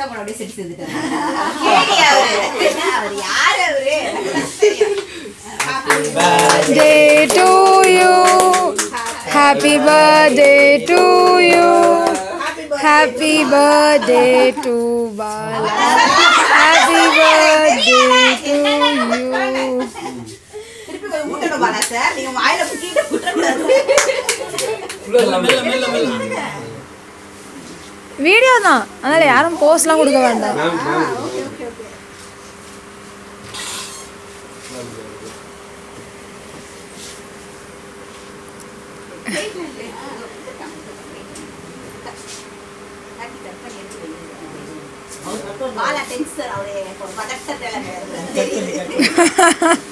First அவங்க அப்படியே set செஞ்சுட்டாங்க கேடி அவரு அவர் யார் அவரு Day to you. Happy birthday to you. Happy birthday to Bala. Happy birthday to you. திருப்பி போய் ஊட்டணும் பாலா சார் நீங்க வாயில புட்டிட்டு புட்டக்கூடாது மெல்ல மெல்ல மெல்ல வீடியோ தான் அதனால யாரும் போஸ்ட்லாம் கொடுக்க வேண்டாம் ஓகே ஓகே ஓகே பாலா டென்சர் அவரு பதட்டத்தில்